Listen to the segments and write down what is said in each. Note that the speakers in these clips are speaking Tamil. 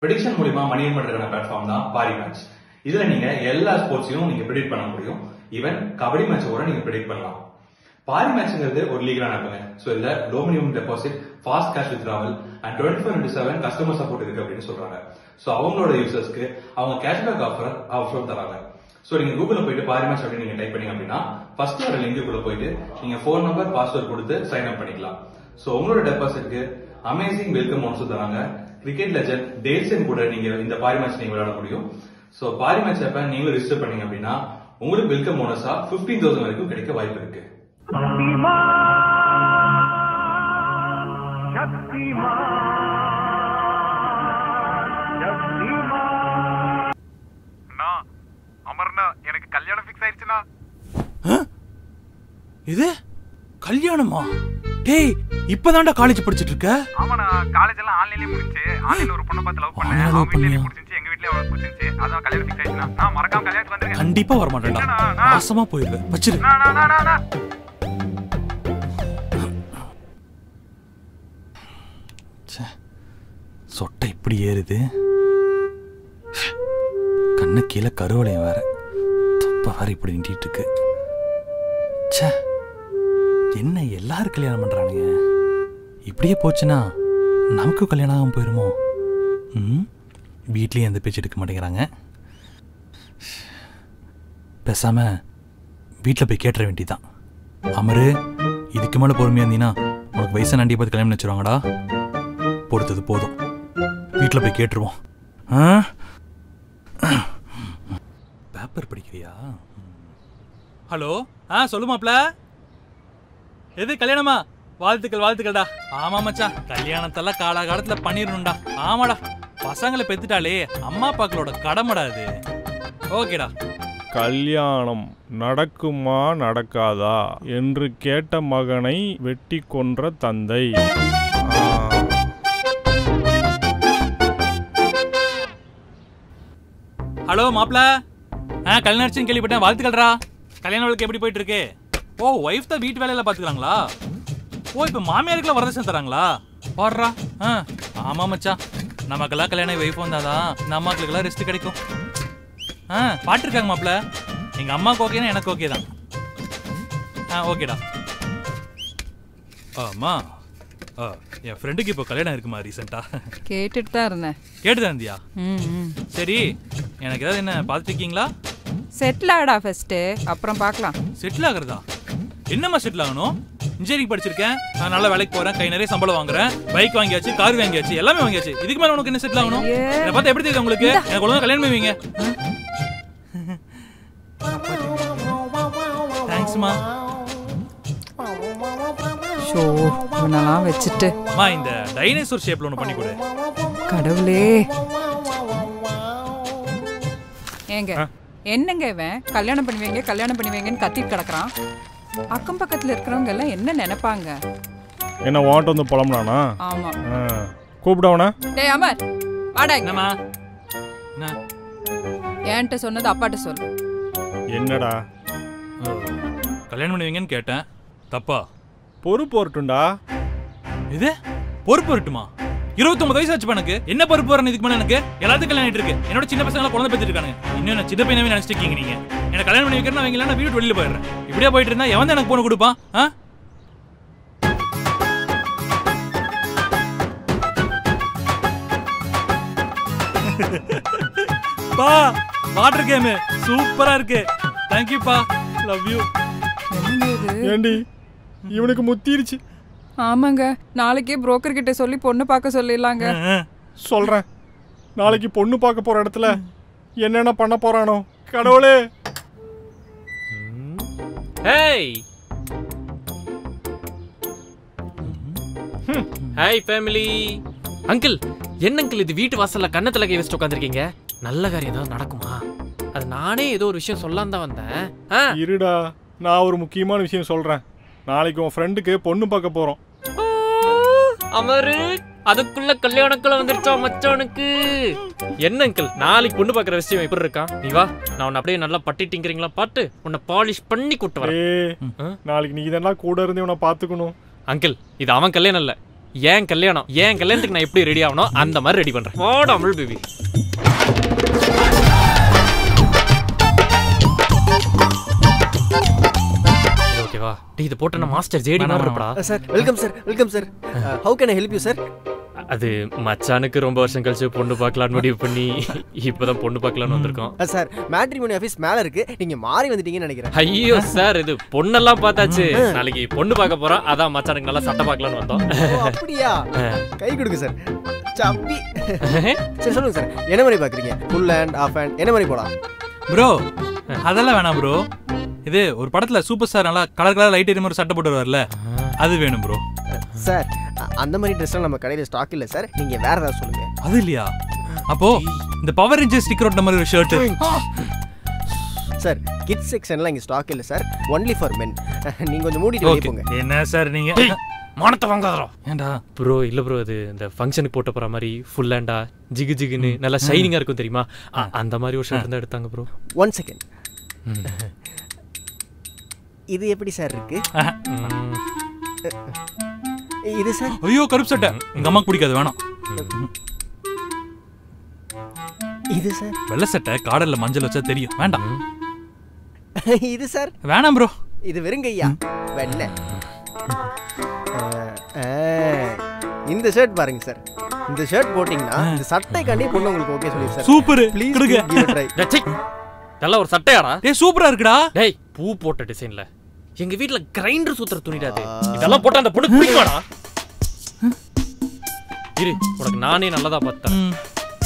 ப்ரெடிக்ஷன் மூலியமா மணி earn பண்றதுக்கான பிளாட்ஃபார்ம் தான் பாரி மேட்ச் இதுல நீங்க எல்லா ஸ்போர்ட்ஸையும் நீங்க ப்ரெடிக்ட் பண்ண முடியும் ஈவன் கபடி மேட்ச் கூட நீங்க ப்ரெடிக்ட் பண்ணலாம் பாரி மேட்ச்ங்கிறது ஒரு லீகலான ஆப்புங்க ஸோ இதுல low minimum deposit fast cash withdrawal and twenty four into seven customer support இருக்கு அப்படின்னு சொல்றாங்க ஸோ அவங்களோட யூசர்ஸ்க்கு அவங்க கேஷ்பேக் ஆஃபர் ஆஃபர் தராங்க ஸோ நீங்க கூகுள்ல போயிட்டு பாரி மேட்ச் அப்படின்னு நீங்க டைப் பண்ணீங்க அப்படின்னா ஃபர்ஸ்ட் வர லிங்குக்குள்ள போயிட்டு நீங்க ஃபோன் நம்பர் பாஸ்வேர்ட் கொடுத்து சைன் அப் பண்ணிக்கலாம் ஸோ உங்களோட டெபாசிட்க்கு அமேசிங் வெல்கம் ஒன்ஸ் தராங்க கிரிக்கெட் லெஜண்ட் டேல்சன் கூட நீங்க இந்த பாரி மேட்ச் நீங்க விளையாட முடியும் ஸோ பாரி மேட்ச் அப்ப நீங்களும் ரிஜிஸ்டர் பண்ணீங்க அப்படின்னா உங்களுக்கு வெல்கம் போனஸா பிப்டீன் தௌசண்ட் வரைக்கும் கிடைக்க வாய்ப்பு இருக்கு அண்ணா அமர்ண்ணா எனக்கு கல்யாணம் ஃபிக்ஸ் ஆயிடுச்சுண்ணா இது கல்யாணமா டேய் இப்பதான்டா காலேஜ் படிச்சிட்டு இருக்க ஆமாண்ணா காலேஜ் எல்லாம் ஆன்லைன்லயே முடிச்சு ஆன்லைன்ல ஒரு பொண்ணை பார்த்து லவ் பண்ணேன் Online ல அவங்க வீட்லயே பண்ணியா? பிடிச்சிருச்சு எங்க வீட்லயே அவளுக்கு பிடிச்சிருச்சு அதான் கல்யாணம் ஃபிக்ஸ் ஆயிடுச்சுண்ணா நான் மறக்காம கல்யாணத்துக்கு வந்துருக்கேன் கண்டிப்பா வர மாட்டேன்டா என்னடா, அண்ணா? நாசமா போயிருவேன் வச்சிரு அண்ணா, அண்ணா, அண்ணா, அண்ணா. ச்சே, சொட்டை இப்படி ஏறுது கண்ணு கீழே கருவளையம் வேற தொப்ப வேற இப்படி நின்றுட்டு இருக்கு ச்சே என்ன எல்லாரும் கல்யாணம் பண்றானுங்க இப்படியே போச்சுன்னா நமக்கும் கல்யாணம் ஆகாம போயிருமோ ம் வீட்லயும் எந்த பேச்சு எடுக்க மாட்டேங்கிறாங்க பேசாம வீட்டில் போய் கேட்டுற வேண்டியதான் அமரு இதுக்கு மேலே பொறுமையாக இருந்தீங்கன்னா உனக்கு வயசான ஆண்டியை பார்த்து கல்யாணம் வச்சிருவாங்கடா பொறுத்தது போதும் வீட்டில் போய் கேட்டுருவோம் ஆ பேப்பர் படிக்கிறியா ஹலோ ஆ சொல்லு மாப்ள எது கல்யாணமா வாழ்த்துக்கள் வாழ்த்துக்கள்டா ஆமா மச்சான் கல்யாணத்தெல்லாம் காலாகாலத்துல பண்ணிடணும்டா ஆமாடா பசங்களை பெத்துட்டாலே அம்மா அப்பாக்களோட கடமைடா இது ஓகேடா கல்யாணம் நடக்குமா நடக்காதா என்று கேட்ட மகனை வெட்டி கொன்ற தந்தை ஆ, ஹலோ மாப்ள ஆ கல்யாணம் ஆச்சுன்னு கேள்விப்பட்டேன் வாழ்த்துக்கள்டா கல்யாண வாழ்க்கை எப்படி போயிட்டு இருக்கு ஓ ஒய்ஃப் தான் வீட்டு வேலையில பாத்துக்கறாங்களா ஓ இப்போ மாமியாருக்குலாம் வரதட்சணை தராங்களா பாடுறா ஆ ஆமா மச்சான் நமக்கெல்லாம் கல்யாணம் ஒய்ஃப் வந்தாதான் இந்த அம்மாக்களுக்கெல்லாம் ரெஸ்ட் கிடைக்கும் ஆ பாட்டிருக்காங்க மாப்ள எங்க அம்மாவுக்கு ஓகேனா எனக்கு ஓகே தான் ஆ ஓகேடா ஆமா ஆ என் ஃப்ரெண்டுக்கு இப்போ கல்யாணம் இருக்குமா ரீசெண்டா கேட்டுட்டு தான் இருந்தேன் கேட்டுதான் இருந்தியா ம் ம் சரி எனக்கு ஏதாவது என்ன பார்த்துருக்கீங்களா செட்டில் ஆடா ஃபர்ஸ்ட்டு அப்புறம் பார்க்கலாம் செட்டில் ஆகுறதா என்னம்மா செட்டில் ஆகணும் இன்ஜினியரிங் படிச்சிருக்கேன் நான் நல்ல வேலைக்கு போறேன் கை நிறைய சம்பளம் வாங்குறேன் பைக் வாங்கியாச்சு கார் வாங்கியாச்சு எல்லாமே வாங்கியாச்சு இதுக்கு மேல உனக்கு என்ன செட்டில் ஆகணும் ஐயே. என்ன பார்த்தா எப்படி தெரியுது உங்களுக்கு எனக்கு ஒழுங்கா கல்யாணம் பண்ணுவீங்க தேங்க்ஸ்மா ஷோ இவனெல்லாம் வச்சுட்டு மா இந்த டைனோசர் ஷேப்ல ஒன்று பண்ணி கொடு கடவுளே ஏங்க என்னங்க இவன் கல்யாணம் பண்ணுவீங்க கல்யாணம் பண்ணுவீங்கன்னு கத்திட்டு கிடக்குறான் அக்கம் பக்கத்துல இருக்கிறவங்க எல்லாம் என்ன நினைப்பாங்க என்ன வாண்ட் வந்து புலம்புனானா ஆமா ஆ, கூப்பிடவன டேய் அமர் வாடா இங்க. என்னம்மா என்ன என்கிட்ட சொன்னது அப்பாட்ட சொல்லு என்னடா ஓ, கல்யாணம் பண்ணுவீங்கன்னு கேட்டேன் தப்பா பொறுப்பு வரட்டும்டா இது பொறுப்பு வரட்டுமா இருபத்தொன்பது வயசு ஆச்சு எனக்கு என்ன பொறுப்பு வரணும் இதுக்கு மேல எனக்கு எல்லாத்துக்கும் கல்யாணம் ஆயிட்டு இருக்கு என்னோட சின்ன பசங்க குழந்தை பெற்றுட்டு இருக்காங்க இன்னும் என்ன சின்ன பையனவே நினைச்சிட்டு இருக்கீங்க நீங்க எனக்கு கல்யாணம் பண்ணி வைக்கிறேன் அவங்க நான் வீட்டு வெளியில போயிடுறேன் இப்படியே போயிட்டு இருந்தா எவன் தான் எனக்கு பொண்ணு கொடுப்பான் ஆ பா வாட்டர் கேம் சூப்பரா இருக்கு தேங்க்யூ பா லவ் யூ என்னங்க இது ஏண்டி இவனுக்கு முத்திருச்சு ஆமாங்க நாளைக்கே புரோக்கர் கிட்ட சொல்லி பொண்ணு பார்க்க சொல்லிடலாங்க சொல்றேன் நாளைக்கு பொண்ணு பார்க்க போற இடத்துல என்னென்ன பண்ண போறானோ கடவுளே ஹேய் ஹாய் ஃபேமிலி அங்கிள் என்ன அங்கிள் இது வீட்டு வாசல்ல கண்ணத்துல கை வச்சுட்டு உட்காந்துருக்கீங்க நல்ல காரியம் ஏதாவது நடக்குமா அது நானே ஏதோ ஒரு விஷயம் சொல்லாம தான் வந்தேன் ஆ இருடா நான் ஒரு முக்கியமான விஷயம் சொல்றேன் நாளைக்கு உன் ஃப்ரெண்டுக்கு பொண்ணு பார்க்க போறோம் அமரு அதுக்குள்ள கல்யாணக்குள்ள வந்துருச்சா மச்சானுக்கு என்ன அங்கிள் நாளைக்கு பொண்ணு பார்க்குற விஷயம் எப்படி இருக்கான் நீ வா நான் உன்னை அப்படியே நல்லா பட்டிட்டிங்கிறீங்களா பாட்டு உன்னை பாலிஷ் பண்ணி கூட்டு வரேன் ஏய் ஆ? நாளைக்கு நீ இதெல்லாம் கூட இருந்து இவனை பார்த்துக்கணும் அங்கிள் இது அவன் கல்யாணம் இல்ல ஏன் கல்யாணம் ஏன் கல்யாணத்துக்கு நான் எப்படி ரெடி ஆகணும் அந்த மாதிரி ரெடி பண்றேன் வாடா அமுல் பேபி ஓகேவா டேய் இது போட்ட மாஸ்டர் ஜேடி மாதிரி இருப்படா sir welcome sir welcome sir how can I help you sir அது மச்சானுக்கு ரொம்ப வருஷம் கழிச்சு பொண்ணு பார்க்கலான்னு முடிவு பண்ணி இப்பதான் பொண்ணு பார்க்கலான்னு வந்திருக்கோம் சார் மேட்ரிமோனி ஆஃபீஸ் மேல இருக்கு நீங்க மாறி வந்துட்டீங்கன்னு நினைக்கிறேன் ஐயோ சார் இது பொண்ணெல்லாம் பார்த்தாச்சு நாளைக்கு பொண்ணு பார்க்க போறோம் அதான் மச்சானுக்கு நல்லா சட்டை பார்க்கலான்னு வந்தோம் ஓ, அப்படியா கை கொடுங்க சார் சப்பி சரி சொல்லுங்க சார் என்ன மாதிரி பாக்குறீங்க ஃபுல் ஹேண்ட் ஆஃப் ஹேண்ட் என்ன மாதிரி போலாம் ப்ரோ அதெல்லாம் வேணாம் ப்ரோ இது ஒரு படத்துல சூப்பர் ஸ்டார் நல்லா கலர் கலர் லைட் எரியும் ஒரு சட்டை போட்டு வருவார்ல அது வேணும் ப்ரோ சார் அ- அந்த மாதிரி ட்ரெஸ்லாம் நம்ம கடையில் ஸ்டாக் இல்லை சார் நீங்க வேற ஏதாவது சொல்லுங்க அது இல்லையா அப்போ இந்த பவர் ரேஞ்சர் ஸ்டிக்கர் ஒட்ட மாதிரி ஒரு ஷர்ட் சார் கிட்ஸ் செக்ஷன்லாம் இங்கே ஸ்டாக் இல்லை சார் ஒன்லி ஃபார் மென் நீங்க கொஞ்சம் மூடிட்டு வெளியே ஓகே போங்க என்ன சார் நீங்க மானத்தை வாங்காதரா ஏன்டா ப்ரோ இல்ல ப்ரோ இது இந்த ஃபங்க்ஷனுக்கு போட்ட போற மாதிரி ஃபுல் ஹேண்டா ஜிகு ஜிகுன்னு நல்லா ஷைனிங்கா இருக்கும் தெரியுமா அ- அந்த மாதிரி ஒரு ஷர்ட் தான் எடுத்தாங்க ப்ரோ ஒன் செகண்ட் இது எப்படி சார் இருக்கு இது சார் ஐயோ கருப்பு சட்டை எங்க அம்மாக்கு பிடிக்காது வேணாம் இது சார் வெள்ளை சட்டை காடல்ல மஞ்சள் வச்சா தெரியும் வேண்டாம் இது சார் வேணாம் ப்ரோ இது வெறுங்கையா வெள்ளை அஹ், அஹ், இந்த ஷர்ட் பாருங்க சார் இந்த ஷர்ட் போட்டிங்கன்னா இந்த சட்டைக்காண்டி பொண்ணு உங்களுக்கு ஓகே சொல்லி சார் சூப்பர் ப்ளீஸ் கொடுங்க ட்ரை டேய், சீ. இதெல்லாம் ஒரு சட்டையாடா ஏய் சூப்பரா இருக்குடா டேய் பூ போட்ட டிசைன்ல எங்க வீட்ல கிரைண்டர் சுத்துற துணிடாது இதெல்லாம் போட்டு அந்த பொண்ணு பிடிக்குமாடா இரு உனக்கு நானே நல்லதா பார்த்தேன் ம்.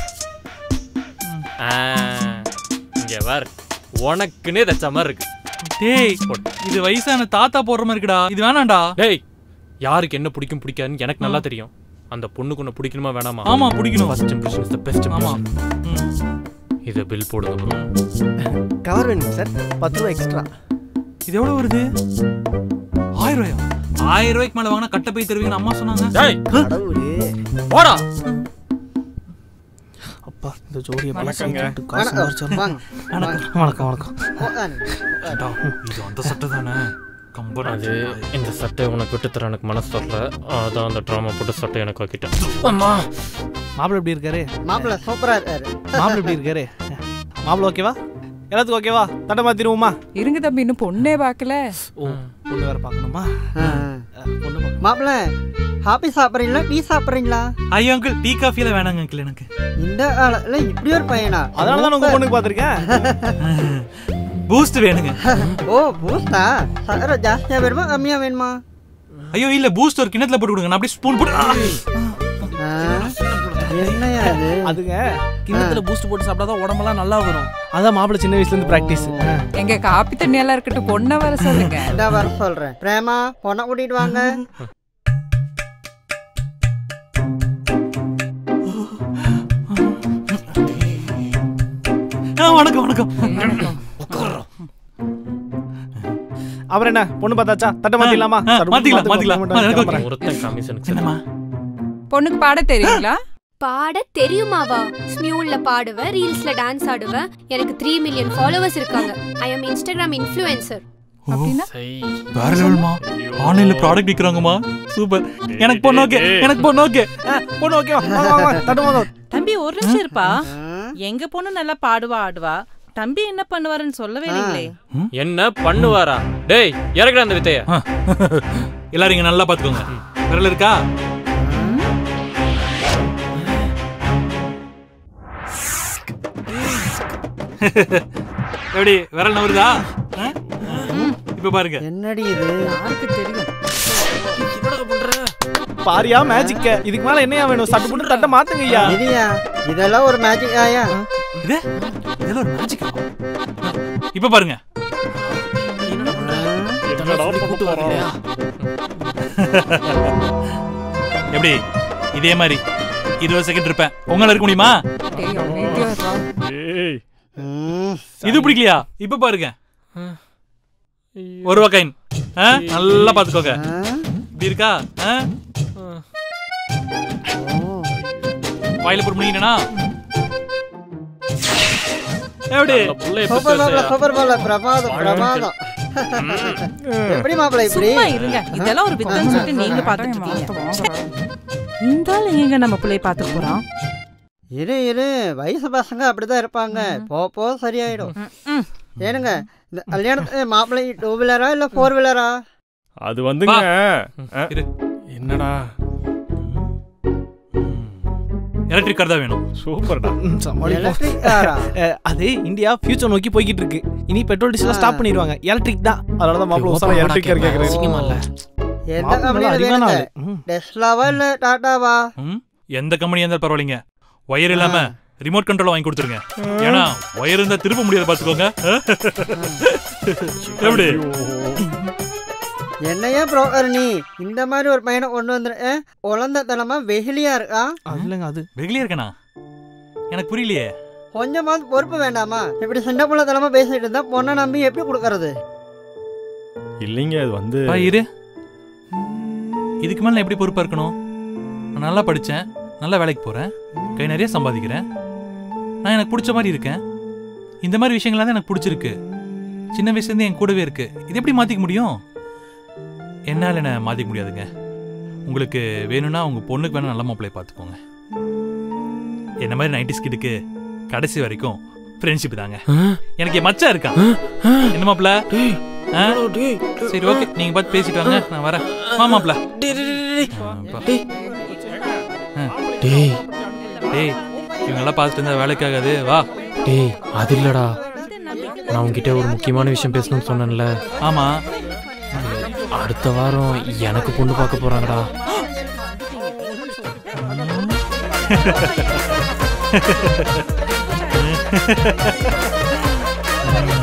ஆ, இங்க பாரு உனக்குன்னே தச்ச மாதிரி இருக்கு டேய் இது வயசான தாத்தா போடுற மாதிரி இருக்குடா இது வேணாம்டா டேய் யாருக்கு என்ன பிடிக்கும் பிடிக்காதுன்னு எனக்கு நல்லா தெரியும் அந்த பொண்ணுக்கு உன்னை பிடிக்கணுமா வேணாமா ஆமா பிடிக்கணும் first impression is the best ஆமா ம். இத பில் போடுங்க ப்ரோ கவர் வேணும் சார் பத்து ரூபா எக்ஸ்ட்ரா இது எவ்வளவு வருது ஆயிரம் ரூபாயா ஆயிரம் ரூபாய்க்கு மேல வாங்கினா கட்ட போய் தருவீங்கன்னு அம்மா சொன்னாங்க டேய் கடவுளே போடா அப்பா இந்த ஜோடியை வணக்கங்க. காசு சம்பாரிச்சிடலாம். வணக்கம் வணக்கம் ஏண்டா, இது அந்த சட்டை தானே கம்பன் அது இந்த சட்டை உனக்கு விட்டு தர எனக்கு மனசு வரல அதான் அந்த ட்ராமா போட்டு சட்டை எனக்கு ஆக்கிட்டேன் அம்மா மாப்பிள்ளை எப்படி இருக்காரு மாப்பிள்ள சூப்பரா இருக்காரு மாப்பிள்ளை எப்படி இருக்காரு மாப்பிள்ளை ஓகேவா எல்லாத்துக்கும் ஓகேவா தட்டை மாத்திருவோமா இருங்க தம்பி இன்னும் பொண்ணே பார்க்கல ஓ பொண்ணு வேற பார்க்கணுமா அஹ், பொண்ணு பார்க்கணும். மாப்பிள்ள ஹாப்பி சாப்பிட்றீங்களா டீ சாப்பிட்றீங்களா ஐயோ அங்கிள் டீ காஃபில வேணாங்க அங்கிள் எனக்கு இந்த காலத்துல இப்படி ஒரு பையனா அதனால தான் உங்க பொண்ணுக்கு பார்த்துருக்கேன் பூஸ்ட் வேணுங்க ஓ பூஸ்டா சக்கரை ஜாஸ்தியா வேணுமா கம்மியா வேணுமா ஐயோ இல்ல பூஸ்ட் ஒரு கிணத்துல போட்டு கொடுங்க நான் அப்படியே ஸ்பூன் போட்டு ஆ! ஆ, என்னையா அது அதுங்க கிண்ணத்துல பூஸ்ட் போட்டு சாப்பிட்டா உடம்பெல்லாம் நல்லா வரும் அதான் மாப்பிள்ளை சின்ன வயசுல இருந்து பிராக்டிஸ் எங்க காப்பி தண்ணி எல்லாம் இருக்கட்டும் பொண்ணை வர சொல்லுங்க இந்த வர சொல்றேன் பிரேமா பொண்ணை கூட்டிட்டு வாங்க ஆ, வணக்கம் வணக்கம் அப்புறம் என்ன பொண்ணு பார்த்தாச்சா தட்டை மாத்திடலாமா ஆ, சரி, மாத்திக்கலாம், மாத்திக்கலாம். மாத்திக்கலாம். எனக்கு கிளம்புறேன். ஒருத்தன் கமிஷனுக்கு என்னம்மா பொண்ணுக்கு பாட தெரியுங்களா பாட தெரியுமாவா ஸ்மியூல்ல பாடுவேன் ரீல்ஸ்ல டான்ஸ் ஆடுவேன் எனக்கு த்ரீ மில்லியன் ஃபாலோவர்ஸ் இருக்காங்க ஐ அம் இன்ஸ்டாகிராம் இன்ஃப்ளூயன்சர் அப்படின்னா வேற லெவல்மா ஆன்லைன்ல ப்ராடக்ட் விக்கிறாங்கம்மா சூப்பர் எனக்கு பொண்ணு ஓகே எனக்கு பொண்ணு ஓகே ஆ, பொண்ணு ஓகேவா வாங்க, வாங்க, வாங்க. தட்டு வாங்க. தம்பி ஒரு நிமிஷம் இருப்பா எங்க பொண்ணு நல்லா பாடுவா ஆடுவா தம்பி என்ன பண்ணுவாருன்னு சொல்லவே இல்லைங்களே என்ன பண்ணுவாரா டேய் இறக்குற அந்த வித்தைய எல்லாரும் இங்க நல்லா பாத்துக்கோங்க விரல் இருக்கா எப்படி விரல் நவருதா ஆ? இப்ப பாருங்க என்னடி இது யாருக்கு தெரியும் பாரியா மேஜிக்க இதுக்கு மேல என்னையா வேணும் சட்டு போட்டு தட்டை மாத்துங்க ஐயா இதையா இதெல்லாம் ஒரு மேஜிக் ஆயா இது இதெல்லாம் ஒரு மேஜிக் இப்ப பாருங்க எப்படி இதே மாதிரி இருபது செகண்ட் இருப்பேன் உங்களால இருக்க முடியுமா டேய் அமைதியா இருடா. ம், இது பிடிக்கலையா இப்ப பாருங்க ஒரு ரூபா காயின் நல்லா பாத்துக்கோங்க ஆ, இப்படி இருக்கா ஆ? ஓ. வாயில போட்டு முடிக்கணும்னா எப்படி சூப்பர் மாப்பிள்ள சூப்பர் மாப்பிள்ள பிரமாதம் பிரமாதம் எப்படி மாப்பிள்ள இப்படி சும்மா இருங்க இதெல்லாம் ஒரு வித்தன்னு சொல்லிட்டு நீங்க பாத்துட்டு மாத்த இருக்கீங்க வாங்குறா. இந்த ஆள் எங்க நம்ம பிள்ளைய பார்த்துட்டு போறான் இரு இரு வயசு பசங்க அப்படிதான் இருப்பாங்க போ போ சரியாயிடும் ஏனுங்க இந்த கல்யாணத்து மாப்பிள்ளை டூ வீலரா இல்ல ஃபோர் வீலரா அது வந்துங்க ஆ, என்னடா எலக்ட்ரிக் கார் தான் வேணும் சூப்பர்டா எலக்ட்ரிக் காரா அது இந்தியா ஃபியூச்சர் நோக்கி போய்கிட்டு இருக்கு இனி பெட்ரோல் டீசல் ஸ்டாப் பண்ணிடுவாங்க எலக்ட்ரிக் தான் அதனால தான் மாப்பிள்ள உசாரா எலக்ட்ரிக் கார் கேக்குறாரு அசிங்கமா இல்ல எந்த மாப்பிள்ளை கம்பெனியில அறிவான வேணுங்க ஆளு. ம். டெஸ்லாவா இல்ல டாட்டாவா ம் எந்த கம்பெனியா இருந்தாலும் பரவாயில்லைங்க ஒயர் இல்லாம ரிமோட் கண்ட்ரோல் வாங்கி கொடுத்துருங்க ஏன்னா ஒயர் இருந்தா திருப்ப முடியாது பாத்துக்கோங்க எப்படி என்னையா புரோக்கர் நீ இந்த மாதிரி ஒரு பையனை கொண்டு வந்துரு உழந்த தனமா வெகுலியா இருக்கா அது இல்லைங்க அது வெகுலியா இருக்கனா எனக்கு புரியலையே கொஞ்சமாவது பொறுப்பு வேண்டாமா இப்படி சின்ன புள்ள தனமா பேசிட்டு இருந்தா பொண்ணை நம்பி எப்படி கொடுக்கறது இல்லைங்க அது வந்து பா, இரு இதுக்கு மேல நான் எப்படி பொறுப்பா இருக்கணும் நான் நல்லா படிச்சேன் நல்ல வேலைக்கு போறேன் கை நிறைய சம்பாதிக்கிறேன் நான் எனக்கு பிடிச்ச மாதிரி இருக்கேன் இந்த மாதிரி விஷயங்கள்லாம் தான் எனக்கு பிடிச்சிருக்கு சின்ன வயசுலேருந்து என் கூடவே இருக்கு இது எப்படி மாத்திக்க முடியும் என்னால் என்ன மாத்திக்க முடியாதுங்க உங்களுக்கு வேணும்னா உங்க பொண்ணுக்கு வேணா நல்ல மாப்பிள்ளைய பார்த்துக்கோங்க என்ன மாதிரி நைன்டி கிட்டுக்கு கடைசி வரைக்கும் ஃப்ரெண்ட்ஷிப் தாங்க எனக்கு என் மச்சான் இருக்கான் என்ன மாப்பிள்ள ஆ? சரி ஓகே நீங்க பார்த்து பேசிட்டு வாங்க நான் வரேன் வா மாப்பிள்ள டேய் டேய் இவங்கெல்லாம் பார்த்துட்டு இருந்தா வேலைக்காகாது வா டேய் அது இல்லடா நான் உன்கிட்ட ஒரு முக்கியமான விஷயம் பேசணும்னு சொன்னேன்ல ஆமா அடுத்த வாரம் எனக்கு பொண்ணு பார்க்க போறாங்கடா ம்.